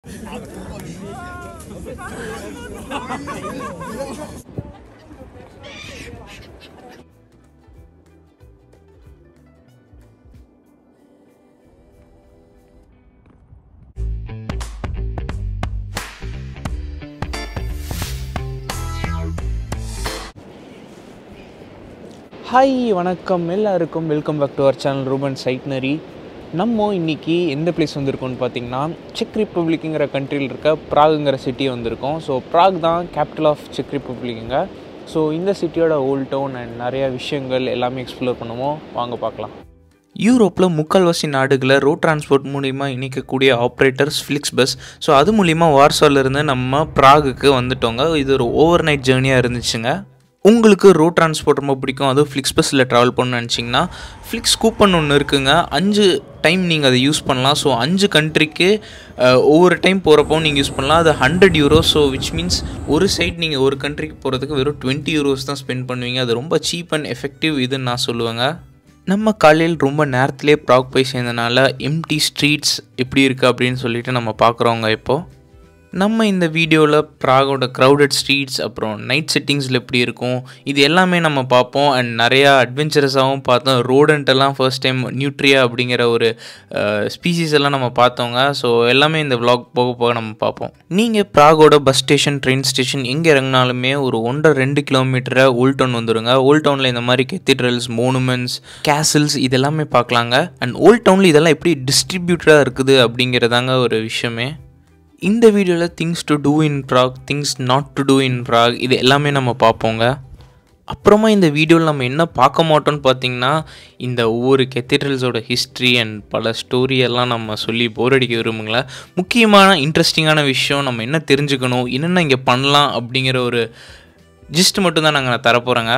hi வணக்கம் எல்லாருக்கும் welcome back to our channel Ruban சைட்னரி நம்ம இன்னைக்கு எந்த பிளேஸ் வந்திருக்கோம்னு பார்த்தீங்கன்னா செக் ரிப்பப்ளிக்குங்கிற கண்ட்ரியில் இருக்க ப்ராகுங்கிற சிட்டி வந்திருக்கோம் ஸோ ப்ராக் தான் கேபிட்டல் ஆஃப் செக் ரிப்பப்ளிக்குங்க ஸோ இந்த சிட்டியோட ஓல்ட் டவுன் அண்ட் நிறையா விஷயங்கள் எல்லாமே எக்ஸ்ப்ளோர் பண்ணுவோம் வாங்க பார்க்கலாம் யூரோப்பில் முக்கால்வாசி நாடுகளை ரோட் டிரான்ஸ்போர்ட் மூலிமா இணைக்கக்கூடிய ஆப்ரேட்டர்ஸ் ஃப்ளிக்ஸ் பஸ் ஸோ அது மூலிமா வார்சாலிருந்து நம்ம ப்ராகுக்கு வந்துட்டோங்க இது ஒரு ஓவர் நைட் ஜேர்னியாக இருந்துச்சுங்க உங்களுக்கு ரோட் டிரான்ஸ்போர்ட் ரொம்ப பிடிக்கும் அதுவும் ஃப்ளிக்ஸ் பஸ்ஸில் ட்ராவல் பண்ணணும்னு நினச்சிங்கன்னா ஃப்ளிக்ஸ் கூப்பன் ஒன்று இருக்குங்க அஞ்சு டைம் நீங்கள் அதை யூஸ் பண்ணலாம் ஸோ அஞ்சு கண்ட்ரிக்கு ஒவ்வொரு டைம் போகிறப்போ நீங்கள் யூஸ் பண்ணலாம் அது hundred euros so which means ஒரு சைட் நீங்கள் ஒரு கண்ட்ரிக்கு போகிறதுக்கு வெறும் டுவெண்ட்டி யூரோஸ் தான் ஸ்பெண்ட் பண்ணுவீங்க அது ரொம்ப சீப் அண்ட் எஃபெக்டிவ் இதுன்னு நான் சொல்லுவேங்க நம்ம காலையில் ரொம்ப நேரத்திலே ப்ராக் போய் சேர்ந்தனால எம்டி ஸ்ட்ரீட்ஸ் எப்படி இருக்குது அப்படின்னு சொல்லிட்டு நம்ம பார்க்குறோங்க இப்போது நம்ம இந்த வீடியோவில் ப்ராகோட க்ரௌடட் ஸ்ட்ரீட்ஸ் அப்புறம் நைட் செட்டிங்ஸில் எப்படி இருக்கும் இது எல்லாமே நம்ம பார்ப்போம் அண்ட் நிறையா அட்வென்ச்சரஸாகவும் பார்த்தோம் ரோடன்ட்டெல்லாம் ஃபர்ஸ்ட் டைம் நியூட்ரியா அப்படிங்கிற ஒரு ஸ்பீசிஸ் எல்லாம் நம்ம பார்த்தோங்க ஸோ எல்லாமே இந்த vlog போக போக நம்ம பார்ப்போம் நீங்கள் ப்ராகோட பஸ் ஸ்டேஷன் ட்ரெயின் ஸ்டேஷன் எங்கே இறங்கினாலுமே ஒரு ஒன்றரை ரெண்டு கிலோமீட்டரை ஓல்ட் டவுன் வந்துடுங்க ஓல்ட் டவுனில் இந்த மாதிரி கெத்திட்ரல்ஸ் மோனுமெண்ட்ஸ் கேசல்ஸ் இதெல்லாமே பார்க்கலாங்க அண்ட் ஓல்ட் டவுனில் இதெல்லாம் எப்படி டிஸ்ட்ரிபியூட்டடாக இருக்குது அப்படிங்கிறதாங்க ஒரு விஷயமே இந்த வீடியோவில் things to do in Prague things not to do in Prague இது எல்லாமே நம்ம பார்ப்போங்க அப்புறமா இந்த வீடியோவில் நம்ம என்ன பார்க்க மாட்டோம்னு பார்த்தீங்கன்னா இந்த ஒவ்வொரு கெத்திட்ரல்ஸோட ஹிஸ்ட்ரி அண்ட் பல ஸ்டோரி எல்லாம் நம்ம சொல்லி போர் அடிக்க விரும்புங்களா முக்கியமான இன்ட்ரெஸ்டிங்கான விஷயம் நம்ம என்ன தெரிஞ்சுக்கணும் என்னென்ன இங்கே பண்ணலாம் அப்படிங்கிற ஒரு ஜிஸ்ட் மட்டும் தான் நாங்கள் தரப்போகிறோங்க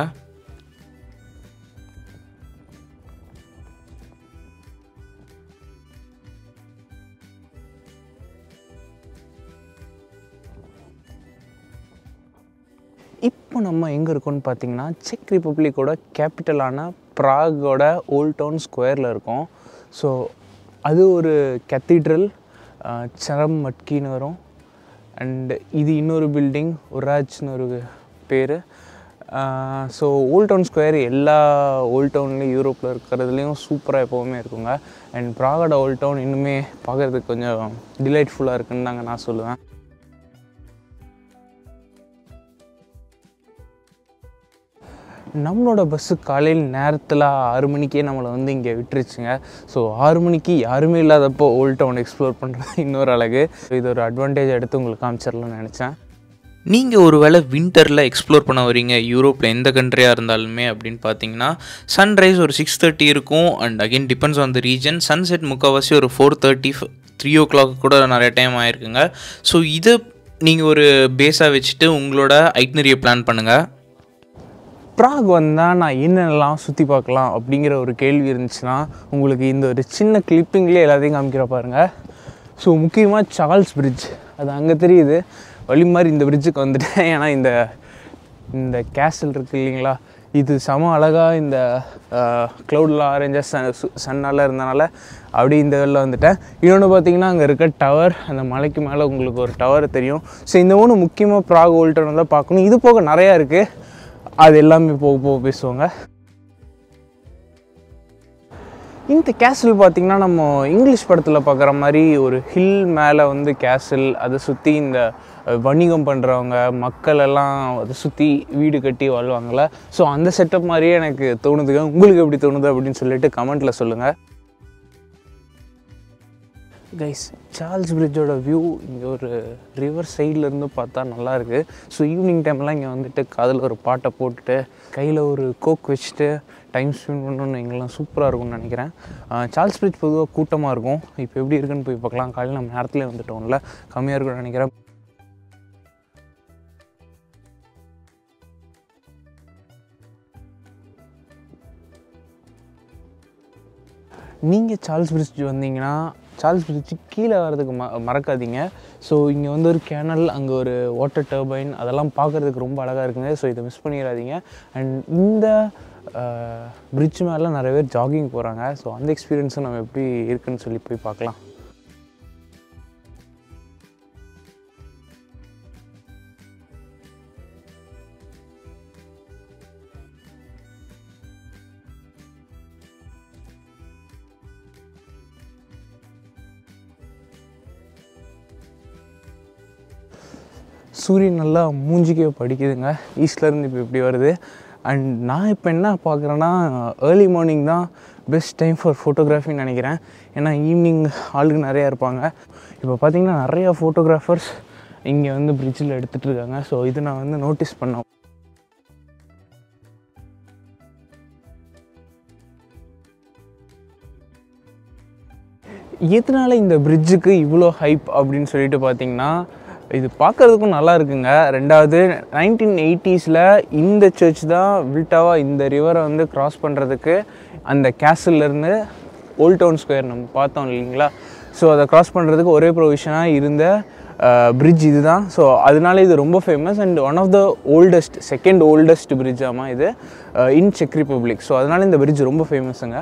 இப்போ நம்ம எங்கே இருக்கோம்னு பார்த்தீங்கன்னா செக் ரிப்பப்ளிக்கோட கேபிட்டலான ப்ராகோட ஓல்ட் டவுன் ஸ்கொயரில் இருக்கோம் ஸோ அது ஒரு கத்தீட்ரல் சரம் மட்கின்னு வரும் அண்ட் இது இன்னொரு பில்டிங் ஒராஜ்னு ஒரு பேர் ஸோ ஓல்ட் டவுன் ஸ்கொயர் எல்லா ஓல்ட் டவுன்லேயும் யூரோப்பில் இருக்கிறதுலேயும் சூப்பராக எப்போவுமே இருக்குங்க அண்ட் ப்ராகோட ஓல்ட் டவுன் இன்னுமே பார்க்குறதுக்கு கொஞ்சம் டிலைட்ஃபுல்லாக இருக்குன்னு தாங்க நான் சொல்லுவேன் நம்மளோட பஸ்ஸு காலையில் நேரத்தில் ஆறு மணிக்கே நம்மளை வந்து இங்கே விட்டுருச்சுங்க ஸோ ஆறு மணிக்கு யாருமே இல்லாதப்போ ஓல்ட் டவுன் எக்ஸ்ப்ளோர் பண்ணுறது இன்னொரு அழகு இது ஒரு அட்வான்டேஜ் எடுத்து உங்களுக்கு காமிச்சிடலாம்னு நினச்சேன் நீங்கள் ஒரு வேளை வின்டரில் எக்ஸ்ப்ளோர் பண்ண வரீங்க யூரோப்பில் எந்த கண்ட்ரியாக இருந்தாலுமே அப்படின்னு பார்த்தீங்கன்னா சன்ரைஸ் ஒரு சிக்ஸ் தேர்ட்டி இருக்கும் and again depends on the region sunset முக்கால்வாசி ஒரு four thirty three o'clock கூட நிறைய டைம் ஆயிருக்குங்க ஸோ இதை நீங்கள் ஒரு பேஸாக வச்சுட்டு உங்களோட ஐட்னரியை பிளான் பண்ணுங்கள் ப்ராக் வந்தால் நான் என்னென்னலாம் சுற்றி பார்க்கலாம் அப்படிங்கிற ஒரு கேள்வி இருந்துச்சுன்னா உங்களுக்கு இந்த ஒரு சின்ன கிளிப்பிங்லேயே எல்லாத்தையும் காமிக்கிற பாருங்க ஸோ முக்கியமாக சார்ல்ஸ் பிரிட்ஜ் அது அங்கே தெரியுது வழி மாதிரி இந்த பிரிட்ஜுக்கு வந்துட்டேன் ஏன்னா இந்த இந்த கேசல் இருக்குது இல்லைங்களா இது செம அழகாக இந்த க்ளவுடில் ஆரஞ்சாக சன் சன்னால் இருந்தனால அப்படியே இந்த வெளில வந்துட்டேன் இன்னொன்று பார்த்தீங்கன்னா அங்கே இருக்க டவர் அந்த மலைக்கு மேலே உங்களுக்கு ஒரு டவர் தெரியும் ஸோ இந்த மூணு முக்கியமாக ப்ராக் ஓல்டன் தான் பார்க்கணும் இது போக நிறையா இருக்குது அது எல்லாமே போக போக பேசுவாங்க இந்த கேசல் பார்த்திங்கன்னா நம்ம இங்கிலீஷ் படத்தில் பார்க்குற மாதிரி ஒரு ஹில் மேலே வந்து கேசல் அதை சுற்றி இந்த அஹ், வணிகம் பண்ணுறவங்க மக்கள் எல்லாம் அதை சுற்றி வீடு கட்டி வாழ்வாங்கள்ல ஸோ அந்த செட்டப் மாதிரியே எனக்கு தோணுதுங்க உங்களுக்கு எப்படி தோணுது அப்படின்னு சொல்லிட்டு கமெண்ட்டில் சொல்லுங்கள் கைஸ் சார்ல்ஸ் பிரிட்ஜோட வியூ இங்கே ஒரு ரிவர் இருந்து பார்த்தா நல்லா இருக்கு ஸோ ஈவினிங் டைம்லாம் இங்கே வந்துட்டு காதில் ஒரு பாட்டை போட்டுட்டு கையில் ஒரு கோக் வச்சுட்டு டைம் ஸ்பெண்ட் பண்ணணும்னு எங்கெல்லாம் சூப்பராக இருக்கும்னு நினைக்கிறேன் ஆஹ் சார்ல்ஸ் பிரிட்ஜ் பொதுவாக கூட்டமாக இருக்கும் இப்போ எப்படி இருக்குன்னு போய் பார்க்கலாம் காலையில் நம்ம நேரத்தில் வந்துட்டோம்ல கம்மியாக இருக்கும்னு நினைக்கிறேன் நீங்கள் சார்ல்ஸ் பிரிட்ஜ் வந்தீங்கன்னா சார்ல்ஸ் பிரிட்ஜ் கீழே வர்றதுக்கு ம மறக்காதீங்க ஸோ இங்கே வந்து ஒரு கேனல் அங்கே ஒரு வாட்டர் டர்பைன் அதெல்லாம் பார்க்குறதுக்கு ரொம்ப அழகாக இருக்குங்க ஸோ இதை மிஸ் பண்ணிடாதீங்க அண்ட் இந்த பிரிட்ஜ் மேலே நிறைய பேர் ஜாகிங் போகிறாங்க ஸோ அந்த எக்ஸ்பீரியன்ஸும் நம்ம எப்படி இருக்குன்னு சொல்லி போய் பார்க்கலாம் சூரியன் நல்லா மூஞ்சிக்கே படிக்குதுங்க ஈஸ்ட்லேருந்து இப்போ இப்படி வருது அண்ட் நான் இப்போ என்ன பார்க்குறேன்னா ஏர்லி மார்னிங் தான் பெஸ்ட் டைம் ஃபார் ஃபோட்டோகிராஃபின்னு நினைக்கிறேன் ஏன்னா ஈவினிங் ஆளுங்க நிறையா இருப்பாங்க இப்போ பார்த்தீங்கன்னா நிறையா ஃபோட்டோகிராஃபர்ஸ் இங்கே வந்து பிரிட்ஜில் எடுத்துகிட்டு இருக்காங்க ஸோ இது நான் வந்து நோட்டீஸ் பண்ணேன் எதனால இந்த பிரிட்ஜுக்கு இவ்வளோ ஹைப் அப்படின்னு சொல்லிட்டு பார்த்தீங்கன்னா இது பார்க்குறதுக்கும் நல்லா இருக்குங்க ரெண்டாவது நைன்டீன் எயிட்டிஸில் இந்த சர்ச் தான் வில்டாவாக இந்த ரிவரை வந்து கிராஸ் பண்ணுறதுக்கு அந்த கேசல்லேருந்து ஓல்ட் டவுன் ஸ்கொயர் நம்ம பார்த்தோம் இல்லைங்களா ஸோ அதை கிராஸ் பண்ணுறதுக்கு ஒரே ப்ரொவிஷனாக இருந்த பிரிட்ஜ் இதுதான் ஸோ அதனால இது ரொம்ப famous and one of the oldest second oldest bridge ஆமாம் இது இன் செக் ரிப்பப்ளிக் ஸோ அதனால இந்த பிரிட்ஜ் ரொம்ப ஃபேமஸுங்க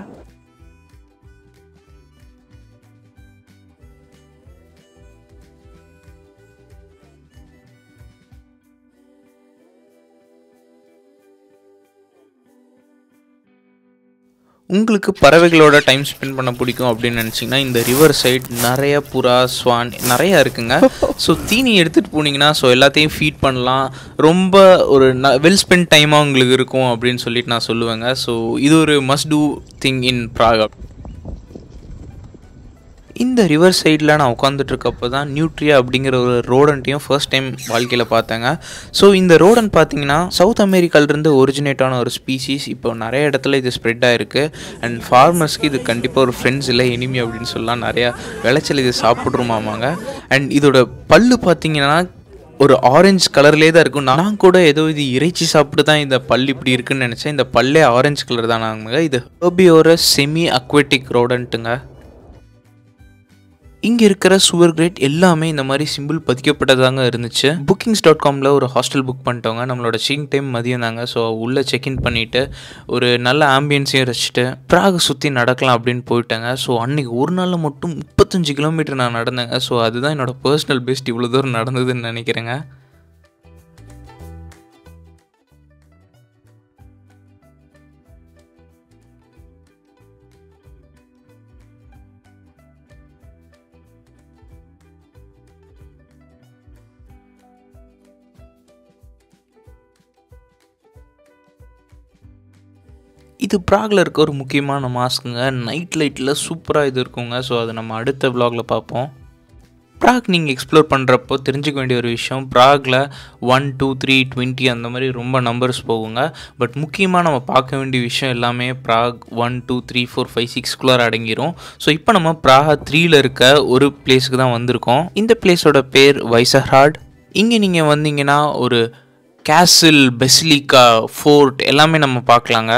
உங்களுக்கு பறவைகளோட டைம் ஸ்பெண்ட் பண்ண பிடிக்கும் அப்படின்னு நினச்சிங்கன்னா இந்த ரிவர் சைட் நிறைய புறா ஸ்வான் நிறையா இருக்குங்க ஸோ தீனி எடுத்துகிட்டு போனீங்கன்னா ஸோ எல்லாத்தையும் ஃபீட் பண்ணலாம் ரொம்ப ஒரு வெல் ஸ்பெண்ட் டைமாக உங்களுக்கு இருக்கும் அப்படின்னு சொல்லிட்டு நான் சொல்லுவேங்க ஸோ இது ஒரு must do thing in Prague இந்த ரிவர் சைடில் நான் உட்காந்துட்டு இருக்கப்போ தான் நியூட்ரியா அப்படிங்கிற ஒரு ரோடன்ட்டையும் ஃபர்ஸ்ட் டைம் வாழ்க்கையில் பார்த்தேங்க ஸோ இந்த ரோடன் பார்த்தீங்கன்னா சவுத் அமெரிக்காவிலிருந்து ஒரிஜினேட் ஆன ஒரு ஸ்பீசிஸ் இப்போ நிறைய இடத்துல இது ஸ்ப்ரெட் ஆகிருக்கு அண்ட் ஃபார்மர்ஸ்க்கு இது கண்டிப்பாக ஒரு ஃப்ரெண்ட்ஸ் இல்லை எனிமி அப்படின்னு சொல்லலாம் நிறையா விளைச்சல் இது சாப்பிட்ருமாமாங்க அண்ட் இதோட பல்லு பார்த்தீங்கன்னா ஒரு ஆரஞ்சு கலர்லேயே தான் இருக்கும் நான் கூட ஏதோ இது இறைச்சி சாப்பிட்டு தான் இந்த பல் இப்படி இருக்குன்னு நினச்சேன் இந்த பல்லே ஆரஞ்சு கலர் தான் நாங்கள் இது ஹர்பியோர செமி அக்வெட்டிக் ரோடன்ட்டுங்க இங்கே இருக்கிற சுவர் கிரேட் எல்லாமே இந்த மாதிரி சிம்பிள் பதிக்கப்பட்டதாங்க இருந்துச்சு புக்கிங்ஸ் டாட் காமில் ஒரு ஹாஸ்டல் புக் பண்ணிட்டோங்க நம்மளோட செக்கிங் டைம் மதியம் தாங்க ஸோ உள்ளே செக்இன் பண்ணிவிட்டு ஒரு நல்ல ஆம்பியன்ஸையும் ரசிச்சுட்டு ப்ராக சுற்றி நடக்கலாம் அப்படின்னு போயிட்டாங்க ஸோ அன்றைக்கி ஒரு நாளில் மட்டும் முப்பத்தஞ்சு கிலோமீட்டர் நான் நடந்தேங்க ஸோ அதுதான் என்னோட பர்சனல் பெஸ்ட் இவ்வளோ தூரம் நடந்ததுன்னு நினைக்கிறேங்க இது ப்ராகில் இருக்க ஒரு முக்கியமான மாஸ்க்குங்க நைட் லைட்டில் சூப்பராக இது இருக்குங்க ஸோ அதை நம்ம அடுத்த vlogல பார்ப்போம் ப்ராக் நீங்கள் எக்ஸ்ப்ளோர் பண்ணுறப்போ தெரிஞ்சுக்க வேண்டிய ஒரு விஷயம் ப்ராகில் ஒன் டூ த்ரீ டுவெண்ட்டி அந்த மாதிரி ரொம்ப நம்பர்ஸ் போகுங்க பட் முக்கியமாக நம்ம பார்க்க வேண்டிய விஷயம் எல்லாமே Prague one two three four five சிக்ஸ்குள்ளார அடங்கிரும் ஸோ இப்போ நம்ம ப்ராகா த்ரீல இருக்க ஒரு பிளேஸுக்கு தான் வந்திருக்கோம் இந்த பிளேஸோட பேர் வைசஹார்ட் இங்கே நீங்கள் வந்தீங்கன்னா ஒரு கேசில் பெசிலிக்கா ஃபோர்ட் எல்லாமே நம்ம பார்க்கலாங்க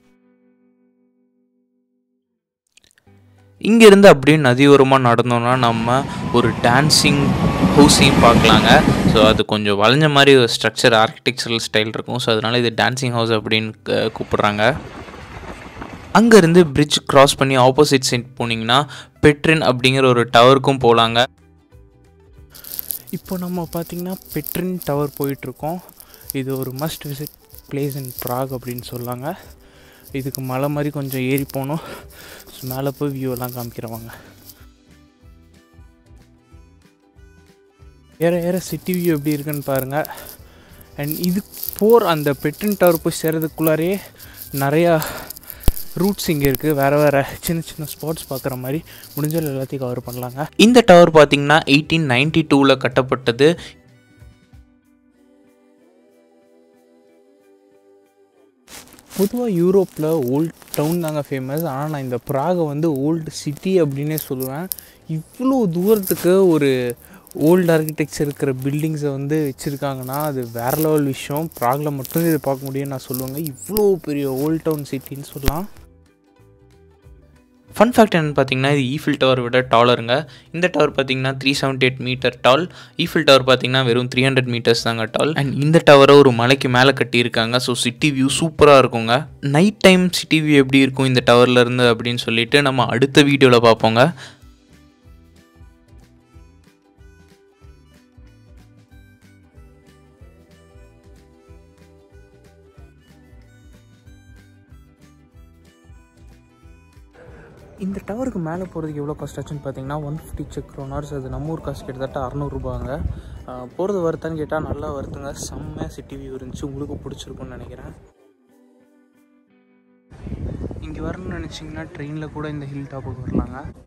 இங்கேருந்து அப்படியே நதியோரமாக நடந்தோம்னா நம்ம ஒரு டான்ஸிங் ஹவுஸையும் பார்க்கலாங்க ஸோ அது கொஞ்சம் வளைஞ்ச மாதிரி ஒரு ஸ்ட்ரக்சர் ஆர்கிடெக்சரல் ஸ்டைல் இருக்கும் ஸோ அதனால இது டான்ஸிங் ஹவுஸ் அப்படின்னு க- கூப்பிடுறாங்க அங்கேருந்து பிரிட்ஜ் கிராஸ் பண்ணி ஆப்போசிட் சைட் போனீங்கன்னா பெட்ரின் அப்படிங்கிற ஒரு டவருக்கும் போகலாங்க இப்போ நம்ம பார்த்திங்கன்னா பெட்ரின் டவர் போயிட்டுருக்கோம் இது ஒரு must visit place in Prague அப்படின்னு சொல்லாங்க இதுக்கு மலை மாதிரி கொஞ்சம் ஏறி போகணும் ஸோ மேலே போய் வியூ எல்லாம் காமிக்கிறவாங்க ஏற ஏற சிட்டி வியூ எப்படி இருக்குன்னு பாருங்கள் அண்ட் இது போர் அந்த பெட்ரின் டவர் போய் சேர்றதுக்குள்ளாரே நிறையா ரூட்ஸ் இங்கே இருக்குது வேறு வேறு சின்ன சின்ன ஸ்பாட்ஸ் பார்க்குற மாதிரி முடிஞ்சல் எல்லாத்தையும் கவர் பண்ணலாங்க இந்த டவர் பார்த்தீங்கன்னா எயிட்டீன் நைன்டி டூவில் கட்டப்பட்டது பொதுவாக யூரோப்பில் ஓல்ட் டவுன் தாங்க ஃபேமஸ் ஆனால் நான் இந்த ப்ராகை வந்து ஓல்டு சிட்டி அப்படின்னே சொல்லுவேன் இவ்வளோ தூரத்துக்கு ஒரு ஓல்டு ஆர்கிடெக்சர் இருக்கிற பில்டிங்ஸை வந்து வச்சுருக்காங்கன்னா அது வேறு லெவல் விஷயம் ப்ராகில் மட்டும் இது பார்க்க முடியும்னு நான் சொல்லுவேங்க இவ்வளோ பெரிய ஓல்ட் டவுன் சிட்டின்னு சொல்லலாம் ஃபன் ஃபேக்ட் என்னன்னு பார்த்தீங்கன்னா இது ஈஃபில் டவர் விட டாலருங்க இந்த டவர் பார்த்தீங்கன்னா three seventy eight metre tall Eiffel Tower பார்த்தீங்கன்னா வெறும் த்ரீ ஹண்ட்ரட் மீட்டர்ஸ் தாங்க டால் அண்ட் இந்த டவரை ஒரு மலைக்கு மேலே கட்டியிருக்காங்க ஸோ சிட்டி வியூ சூப்பராக இருக்குங்க நைட் டைம் சிட்டி வியூ எப்படி இருக்கும் இந்த டவர்ல இருந்து அப்படின்னு சொல்லிட்டு நம்ம அடுத்த வீடியோவில் பார்ப்போங்க இந்த டவருக்கு மேலே போகிறதுக்கு எவ்வளோ காஸ்ட் ஆச்சுன்னு பார்த்தீங்கன்னா ஒன் ஃபிஃப்டி செக் க்ரோனார்ஸ் அது நம்ம ஊர் காசு கிட்டத்தட்ட அறநூறுபாங்க போகிறது வருத்தான்னு கேட்டால் நல்லா வருத்துங்க செம்மையாக சிட்டி வியூ இருந்துச்சு உங்களுக்கு பிடிச்சிருக்கும்னு நினைக்கிறேன் இங்கே வரணும்னு நினச்சிங்கன்னா ட்ரெயினில் கூட இந்த ஹில் டாப்புக்கு வரலாங்க